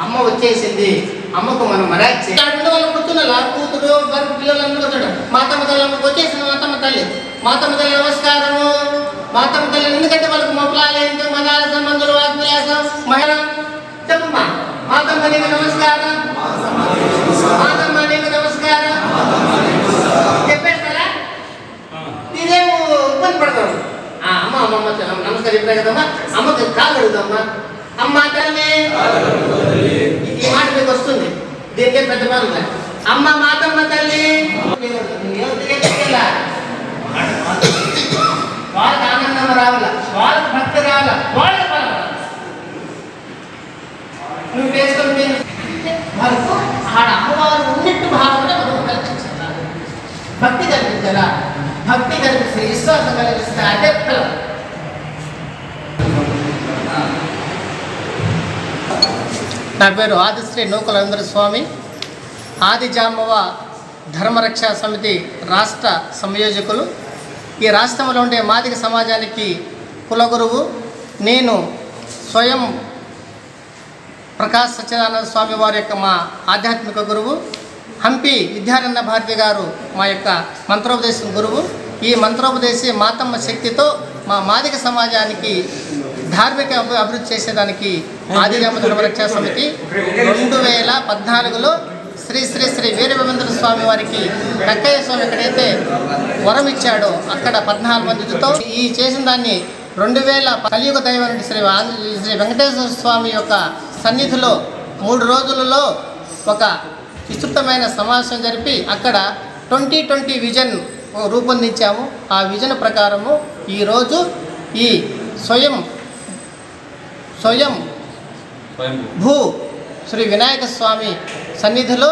అమ్మ వచ్చేసింది అమ్మకు మనం మరాజ్ చేయాలి వాళ్ళు కూర్చున్నారు ఆ కూతురు భర్త పిల్లలందరూ కూర్చున్నారు మాతమ్మ తల్లి అమ్మకు వచ్చేసింది మాతమ్మ తల్లి మాతమ్మ తల్లి నమస్కారము మాతమ్మ తల్లి ఎందుకంటే వాళ్ళకి మొప్పలాలేంటి మదాల సంబంధులు ఆత్మీయాసం మహిళ చెప్పమ్మా మాతమ్మ నీకు నమస్కారం మాతమ్మ నీకు నమస్కారం చెప్పేస్తారా ఇదేమో ఇబ్బంది పడతాడు ఆ, అమ్మ అమ్మ అమ్మ అమ్మ, నమస్కారం చెప్పా కదమ్మా అమ్మకి కాలు అడుగుదమ్మా అమ్మ తల్లి ఈ మాట మీకు వస్తుంది దీనికే పెద్ద పని ఉంది. అమ్మ మాతమ్మ తల్లి వాళ్ళకి ఆనందం రావాల వాళ్ళకి భక్తి రావాల వాళ్ళకి బలం రావాల. నువ్వు వేసుకొని తిను. వాళ్ళకు ఆడ అమ్మవారు ఉన్నట్టు భావన మనం కల్పించాలి భక్తి కల్పించాలా భక్తి కల్పిస్తే విశ్వాసం కలిగిస్తే అదే ఫలం నా పేరు ఆదిశ్రీ నూకలేంద్ర స్వామి ఆది జాంబవ ధర్మరక్షా సమితి రాష్ట్ర సంయోజకులు ఈ రాష్ట్రంలో ఉండే మాదిక సమాజానికి కులగురువు నేను స్వయం ప్రకాశ్ సత్యనారాయణ స్వామి వారి యొక్క మా ఆధ్యాత్మిక గురువు హంపి విద్యారణ్య భారతి గారు మా యొక్క మంత్రోపదేశం గురువు ఈ మంత్రోపదేశి మాతమ్మ శక్తితో మా మాదిక సమాజానికి ధార్మిక అభి- అభివృద్ధి చేసేదానికి ఆదిరామ ధర్మరక్షా సమితి రెండు వేల పద్నాలుగులో శ్రీ శ్రీ శ్రీ వీరభవేంద్ర స్వామి వారికి వెంకయ్య స్వామి ఎక్కడైతే వరం ఇచ్చాడో అక్కడ పద్నాలుగు మందితో ఈ చేసిన దాన్ని రెండు వేల కలియుగ దైవం శ్రీ ఆంజ- శ్రీ వెంకటేశ్వర స్వామి యొక్క సన్నిధిలో మూడు రోజులలో ఒక విస్తృతమైన సమావేశం జరిపి అక్కడ ట్వంటీ ట్వంటీ విజన్ రూపొందించాము ఆ విజన్ ప్రకారము ఈరోజు ఈ స్వయం స్వయం భూ శ్రీ వినాయక స్వామి సన్నిధిలో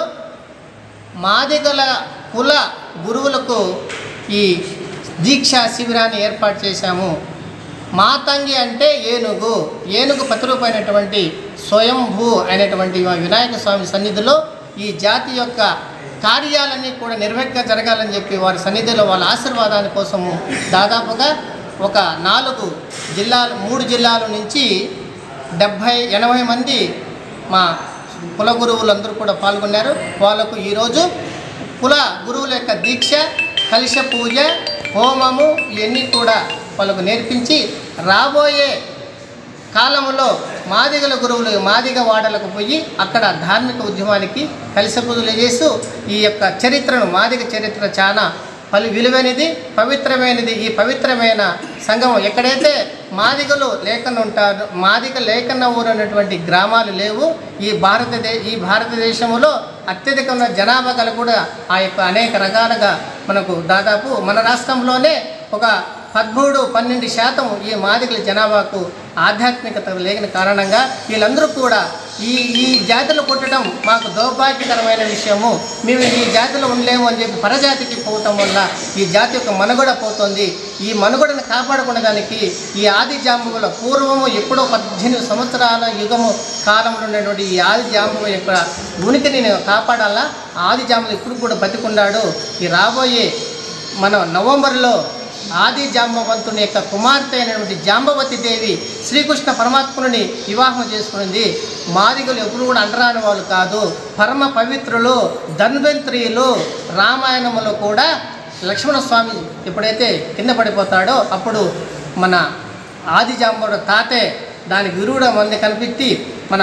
మాదిగల కుల గురువులకు ఈ దీక్షా శిబిరాన్ని ఏర్పాటు చేశాము మాతంగి అంటే ఏనుగు ఏనుగు ప్రతిరూపమైనటువంటి స్వయంభూ అయినటువంటి మా వినాయక స్వామి సన్నిధిలో ఈ జాతి యొక్క కార్యాలన్నీ కూడా నిర్విఘ్నంగా జరగాలని చెప్పి వారి సన్నిధిలో వాళ్ళ ఆశీర్వాదాని కోసము దాదాపుగా ఒక నాలుగు జిల్లాలు మూడు జిల్లాల నుంచి డెబ్భై ఎనభై మంది మా కుల గురువులందరూ కూడా పాల్గొన్నారు వాళ్ళకు ఈరోజు కుల గురువుల యొక్క దీక్ష కలశ పూజ హోమము ఇవన్నీ కూడా వాళ్ళకు నేర్పించి రాబోయే కాలంలో మాదిగల గురువులు మాదిగ వాడలకు పోయి అక్కడ ధార్మిక ఉద్యమానికి కలిస పూజలు చేస్తూ ఈ యొక్క చరిత్రను మాదిగ చరిత్ర చాలా పలు విలువైనది పవిత్రమైనది ఈ పవిత్రమైన సంఘం ఎక్కడైతే మాదిగలు లేకుండా ఉంటారు మాదిగ లేకుండా ఊరు అనేటువంటి గ్రామాలు లేవు ఈ భారతదే ఈ భారతదేశంలో అత్యధికమైన జనాభా గల కూడా ఆ యొక్క అనేక రకాలుగా మనకు దాదాపు మన రాష్ట్రంలోనే ఒక పదమూడు పన్నెండు శాతం ఈ మాదిగల జనాభాకు ఆధ్యాత్మికత లేని కారణంగా వీళ్ళందరూ కూడా ఈ ఈ జాతిలో పుట్టడం మాకు దౌర్భాగ్యకరమైన విషయము మేము ఈ జాతిలో ఉండలేము అని చెప్పి పరజాతికి పోవటం వల్ల ఈ జాతి యొక్క మనుగడ పోతుంది ఈ మనుగడను కాపాడుకునే దానికి ఈ ఆది జాంబువుల పూర్వము ఎప్పుడో పద్దెనిమిది సంవత్సరాల యుగము కాలంలో ఉన్నటువంటి ఈ ఆది జాంబువ యొక్క ఉనికిని నేను కాపాడాలా ఆది జాంబులు ఇప్పుడు కూడా బతికున్నాడు ఈ రాబోయే మన నవంబర్లో ఆది జాంబవంతుని యొక్క కుమార్తె అయినటువంటి జాంబవతి దేవి శ్రీకృష్ణ పరమాత్ముని వివాహం చేసుకునింది మాదిగలు ఎప్పుడు కూడా అంటరాని వాళ్ళు కాదు పరమ పవిత్రులు ధన్వంత్రియులు రామాయణములో కూడా లక్ష్మణ స్వామి ఎప్పుడైతే కింద పడిపోతాడో అప్పుడు మన ఆది జాంబవుడు తాతే దానికి విరువుడ మంది కనిపెట్టి మన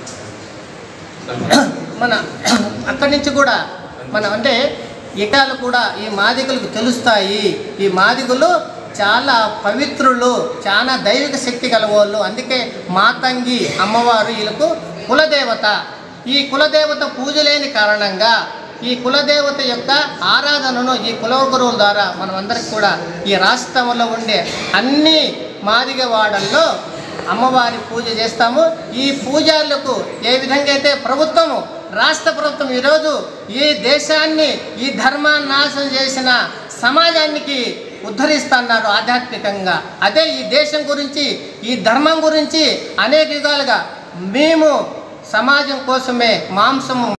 మన అక్కడి నుంచి కూడా మన అంటే ఇటాలు కూడా ఈ మాదిగలకు తెలుస్తాయి ఈ మాదిగులు చాలా పవిత్రులు చాలా దైవిక శక్తి గలవాళ్ళు అందుకే మాతంగి అమ్మవారు వీళ్ళకు కులదేవత ఈ కులదేవత పూజ లేని కారణంగా ఈ కులదేవత యొక్క ఆరాధనను ఈ కులగురువుల ద్వారా మనం అందరికి కూడా ఈ రాష్ట్రంలో ఉండే అన్ని మాదిగ వాడల్లో అమ్మవారి పూజ చేస్తాము ఈ పూజలకు ఏ విధంగా అయితే ప్రభుత్వము రాష్ట్ర ప్రభుత్వం ఈరోజు ఈ దేశాన్ని ఈ ధర్మాన్ని నాశనం చేసిన సమాజానికి ఉద్ధరిస్తున్నారు ఆధ్యాత్మికంగా అదే ఈ దేశం గురించి ఈ ధర్మం గురించి అనేక యుగాలుగా మేము సమాజం కోసమే మాంసము